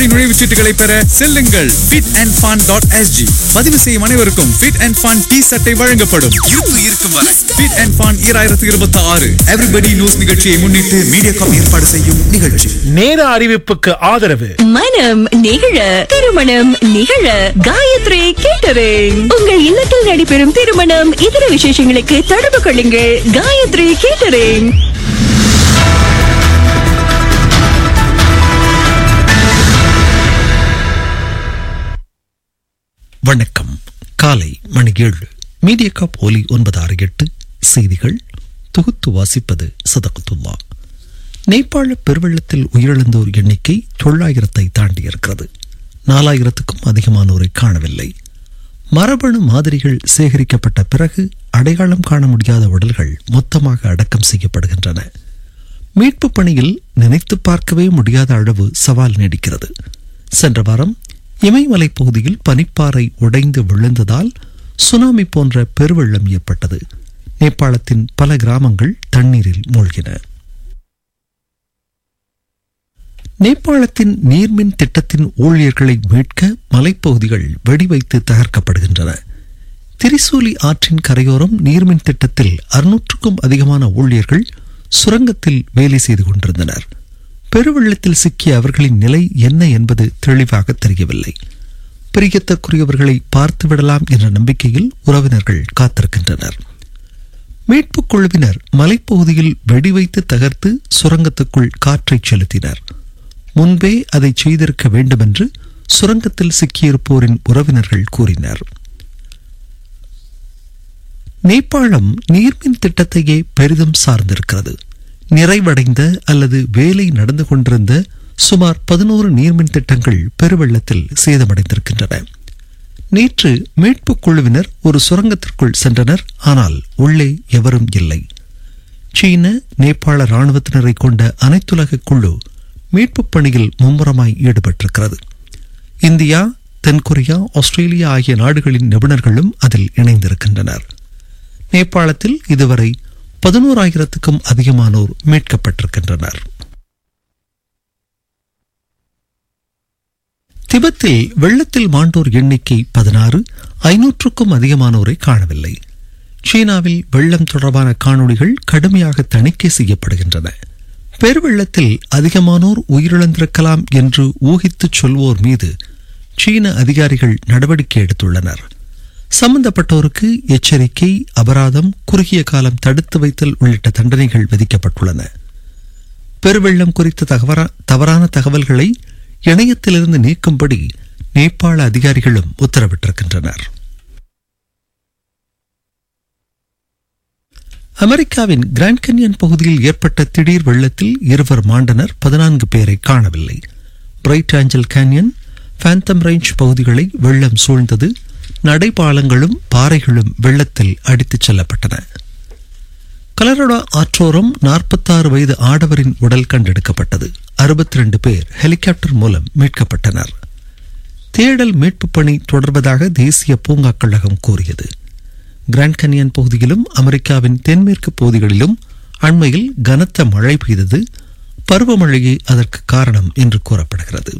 அதிரடி நுழைவுச்சீட்டுகளை பெற செல்லுங்கள் fit and fun dot SG பதிவு செய்யும் அனைவருக்கும் ஃபிட் அண்ட் ஃபன் டி சட்டை வழங்கப்படும் இருப்பு இருக்கும் வரை ஃபிட் அண்ட் ஃபன் ஈராயிரத்து இருபத்தி ஆறு எவ்ரிபடி நியூஸ் நிகழ்ச்சியை முன்னிட்டு மீடியாகாம் ஏற்பாடு செய்யும் நிகழ்ச்சி நேர அறிவிப்புக்கு ஆதரவு மனம் நிகழ திருமணம் நிகழ காயத்ரி கேட்டரிங் உங்கள் இல்லத்தில் நடைபெறும் திருமணம் இதர விசேஷங்களுக்கு தொடர்பு கொள்ளுங்கள் காயத்ரி கேட்டரிங் வணக்கம் காலை மணி ஏழு மீடியா போலி ஒன்பது ஆறு எட்டு செய்திகள் தொகுத்து வாசிப்பது சதகத்துல்லா நேபாள பெருவெள்ளத்தில் உயிரிழந்தோர் எண்ணிக்கை தொள்ளாயிரத்தை தாண்டியிருக்கிறது நாலாயிரத்துக்கும் அதிகமானோரை காணவில்லை மரபணு மாதிரிகள் சேகரிக்கப்பட்ட பிறகு அடையாளம் காண முடியாத உடல்கள் மொத்தமாக அடக்கம் செய்யப்படுகின்றன மீட்பு பணியில் நினைத்து பார்க்கவே முடியாத அளவு சவால் நீடிக்கிறது சென்ற வாரம் இமயமலை பகுதியில் பனிப்பாறை உடைந்து விழுந்ததால் சுனாமி போன்ற பெருவெள்ளம் ஏற்பட்டது நேபாளத்தின் பல கிராமங்கள் தண்ணீரில் மூழ்கின நேபாளத்தின் நீர்மின் திட்டத்தின் ஊழியர்களை மீட்க மலைப்பகுதிகள் வெடிவைத்து தகர்க்கப்படுகின்றன திரிசூலி ஆற்றின் கரையோரம் நீர்மின் திட்டத்தில் அறுநூற்றுக்கும் அதிகமான ஊழியர்கள் சுரங்கத்தில் வேலை செய்து கொண்டிருந்தனர் பெருவெள்ளத்தில் சிக்கிய அவர்களின் நிலை என்ன என்பது தெளிவாக தெரியவில்லை பிரியத்திற்குரியவர்களை பார்த்துவிடலாம் என்ற நம்பிக்கையில் உறவினர்கள் காத்திருக்கின்றனர் மீட்புக் குழுவினர் மலைப்பகுதியில் வெடிவைத்து தகர்த்து சுரங்கத்துக்குள் காற்றை செலுத்தினர் முன்பே அதை செய்திருக்க வேண்டுமென்று சுரங்கத்தில் சிக்கியிருப்போரின் உறவினர்கள் கூறினர் நேபாளம் நீர்மின் திட்டத்தையே பெரிதும் சார்ந்திருக்கிறது நிறைவடைந்த அல்லது வேலை நடந்து கொண்டிருந்த சுமார் பதினோரு நீர்மின் திட்டங்கள் பெருவெள்ளத்தில் சேதமடைந்திருக்கின்றன நேற்று மீட்புக் குழுவினர் ஒரு சுரங்கத்திற்குள் சென்றனர் ஆனால் உள்ளே எவரும் இல்லை சீன நேபாள ராணுவத்தினரை கொண்ட அனைத்துலக குழு மீட்புப் பணியில் மும்முரமாய் ஈடுபட்டிருக்கிறது இந்தியா தென்கொரியா ஆஸ்திரேலியா ஆகிய நாடுகளின் நிபுணர்களும் அதில் இணைந்திருக்கின்றனர் நேபாளத்தில் இதுவரை பதினோராயிரத்துக்கும் அதிகமானோர் மீட்கப்பட்டிருக்கின்றனர் திபெத்தில் வெள்ளத்தில் மாண்டோர் எண்ணிக்கை பதினாறு ஐநூற்றுக்கும் அதிகமானோரை காணவில்லை சீனாவில் வெள்ளம் தொடர்பான காணொளிகள் கடுமையாக தணிக்கை செய்யப்படுகின்றன பெருவெள்ளத்தில் அதிகமானோர் உயிரிழந்திருக்கலாம் என்று ஊகித்துச் சொல்வோர் மீது சீன அதிகாரிகள் நடவடிக்கை எடுத்துள்ளனர் சம்பந்தப்பட்டோருக்கு எச்சரிக்கை அபராதம் குறுகிய காலம் தடுத்து வைத்தல் உள்ளிட்ட தண்டனைகள் விதிக்கப்பட்டுள்ளன பெருவெள்ளம் குறித்த தகவரா- தவறான தகவல்களை இணையத்திலிருந்து நீக்கும்படி நேபாள அதிகாரிகளும் உத்தரவிட்டிருக்கின்றனர் அமெரிக்காவின் கிராண்ட் கன்யன் பகுதியில் ஏற்பட்ட திடீர் வெள்ளத்தில் இருவர் மாண்டனர் பதினான்கு பேரை காணவில்லை Bright Angel Canyon Phantom Ranch பகுதிகளை வெள்ளம் சூழ்ந்தது நடைபாலங்களும் பாறைகளும் வெள்ளத்தில் அடித்துச் செல்லப்பட்டன கலரடா ஆற்றோரம் நாற்பத்தாறு வயது ஆடவரின் உடல் கண்டெடுக்கப்பட்டது அறுபத்தி ரெண்டு பேர் ஹெலிகாப்டர் மூலம் மீட்கப்பட்டனர் தேடல் மீட்புப் பணி தொடர்வதாக தேசிய பூங்கா கழகம் கூறியது கிராண்ட் கன்யன் பகுதியிலும் அமெரிக்காவின் தென்மேற்கு பகுதிகளிலும் அண்மையில் கனத்த மழை பெய்தது பருவமழையே அதற்கு காரணம் என்று கூறப்படுகிறது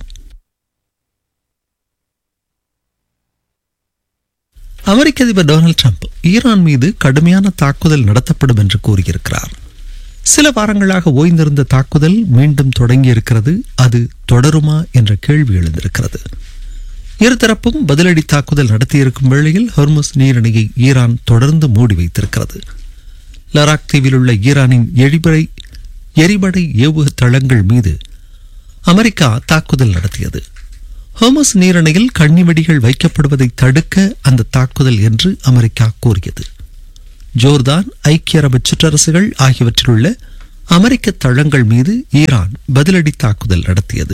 அமெரிக்க அதிபர் டொனால்ட் ட்ரம்ப் ஈரான் மீது கடுமையான தாக்குதல் நடத்தப்படும் என்று கூறியிருக்கிறார் சில வாரங்களாக ஓய்ந்திருந்த தாக்குதல் மீண்டும் தொடங்கியிருக்கிறது அது தொடருமா என்ற கேள்வி எழுந்திருக்கிறது இருதரப்பும் பதிலடி தாக்குதல் நடத்தியிருக்கும் வேளையில் ஹொர்முஸ் நீரிணையை ஈரான் தொடர்ந்து மூடி வைத்திருக்கிறது லராக் தீவில் உள்ள ஈரானின் எரிபடை எரிபடை ஏவுக தளங்கள் மீது அமெரிக்கா தாக்குதல் நடத்தியது ஹோமஸ் நீரணையில் கண்ணிவெடிகள் வைக்கப்படுவதை தடுக்க அந்த தாக்குதல் என்று அமெரிக்கா கூறியது ஜோர்தான் ஐக்கிய அரபு சிற்றரசுகள் ஆகியவற்றில் உள்ள அமெரிக்க தளங்கள் மீது ஈரான் பதிலடி தாக்குதல் நடத்தியது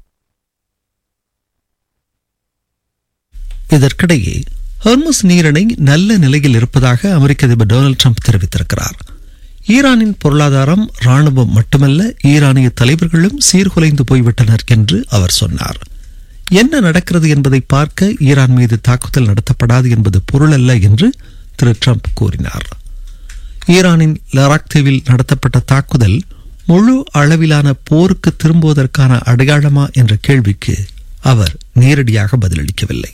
இதற்கிடையே ஹர்முஸ் நீரிணை நல்ல நிலையில் இருப்பதாக அமெரிக்க அதிபர் டொனால்ட் ட்ரம்ப் தெரிவித்திருக்கிறார் ஈரானின் பொருளாதாரம் ராணுவம் மட்டுமல்ல ஈரானிய தலைவர்களும் சீர்குலைந்து போய்விட்டனர் என்று அவர் சொன்னார் என்ன நடக்கிறது என்பதை பார்க்க ஈரான் மீது தாக்குதல் நடத்தப்படாது என்பது பொருளல்ல என்று திரு ட்ரம்ப் கூறினார் ஈரானின் லராக் தீவில் நடத்தப்பட்ட தாக்குதல் முழு அளவிலான போருக்கு திரும்புவதற்கான அடையாளமா என்ற கேள்விக்கு அவர் நேரடியாக பதிலளிக்கவில்லை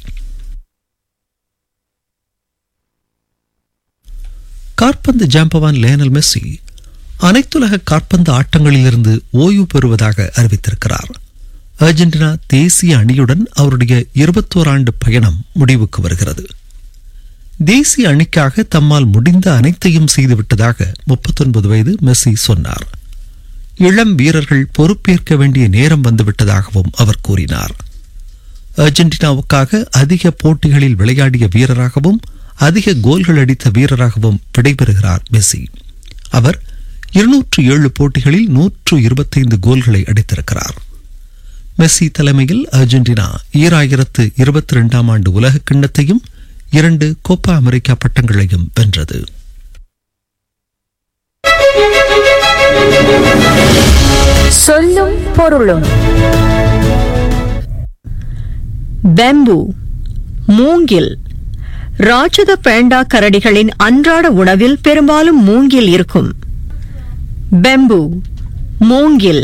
காற்பந்து ஜாம்பவான் லேனல் மெஸ்ஸி அனைத்துலக காற்பந்து ஆட்டங்களிலிருந்து ஓய்வு பெறுவதாக அறிவித்திருக்கிறார் அர்ஜென்டினா தேசிய அணியுடன் அவருடைய இருபத்தோரு ஆண்டு பயணம் முடிவுக்கு வருகிறது தேசிய அணிக்காக தம்மால் முடிந்த அனைத்தையும் செய்துவிட்டதாக முப்பத்தொன்பது வயது மெஸ்ஸி சொன்னார் இளம் வீரர்கள் பொறுப்பேற்க வேண்டிய நேரம் வந்துவிட்டதாகவும் அவர் கூறினார் அர்ஜென்டினாவுக்காக அதிக போட்டிகளில் விளையாடிய வீரராகவும் அதிக கோல்கள் அடித்த வீரராகவும் விடைபெறுகிறார் மெஸ்ஸி அவர் இருநூற்று ஏழு போட்டிகளில் நூற்று இருபத்தைந்து கோல்களை அடித்திருக்கிறார் மெஸ்ஸி தலைமையில் அர்ஜென்டினா ஈராயிரத்து இருபத்தி இரண்டாம் ஆண்டு உலக கிண்ணத்தையும் இரண்டு கோப்பா அமெரிக்கா பட்டங்களையும் வென்றது சொல்லும் பொருளும் பெம்பு மூங்கில் ராட்சத பேண்டா கரடிகளின் அன்றாட உணவில் பெரும்பாலும் மூங்கில் இருக்கும் பெம்பு மூங்கில்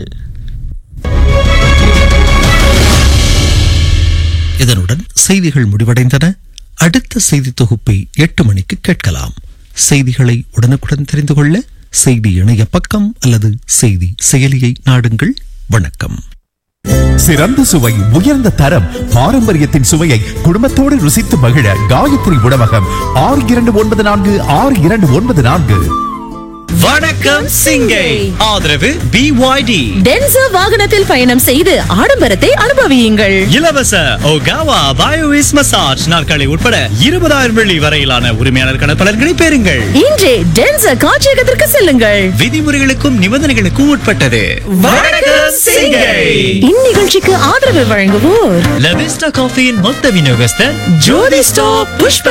இதனுடன் செய்திகள் முடிவடைந்தன அடுத்த செய்தி தொகுப்பை எட்டு மணிக்கு கேட்கலாம் செய்திகளை உடனுக்குடன் தெரிந்து கொள்ள செய்தி இணைய பக்கம் அல்லது செய்தி செயலியை நாடுங்கள் வணக்கம் சிறந்த சுவை உயர்ந்த தரம் பாரம்பரியத்தின் சுவையை குடும்பத்தோடு ருசித்து மகிழ காயத்ரி உணவகம் ஆறு இரண்டு ஒன்பது நான்கு ஆறு இரண்டு ஒன்பது நான்கு வணக்கம் சிங்கை ஆதரவு பிஒய்டி டென்சா வாகனத்தில் பயணம் செய்து ஆடம்பரத்தை அனுபவியுங்கள் இலவச ஒகாவா பயோவிஸ் மசாஜ் நாற்காலி உட்பட இருபதாயிரம் வெள்ளி வரையிலான உரிமையாளருக்கான பலன்களை பெறுங்கள் இன்றே டென்சா காட்சியகத்திற்கு செல்லுங்கள் விதிமுறைகளுக்கும் நிபந்தனைகளுக்கும் உட்பட்டது வணக்கம் சிங்கை இந்நிகழ்ச்சிக்கு ஆதரவு வழங்குவோர் லவிஸ்டா காஃபியின் மொத்த விநியோகஸ்தர் ஜோதி ஸ்டாப் புஷ்ப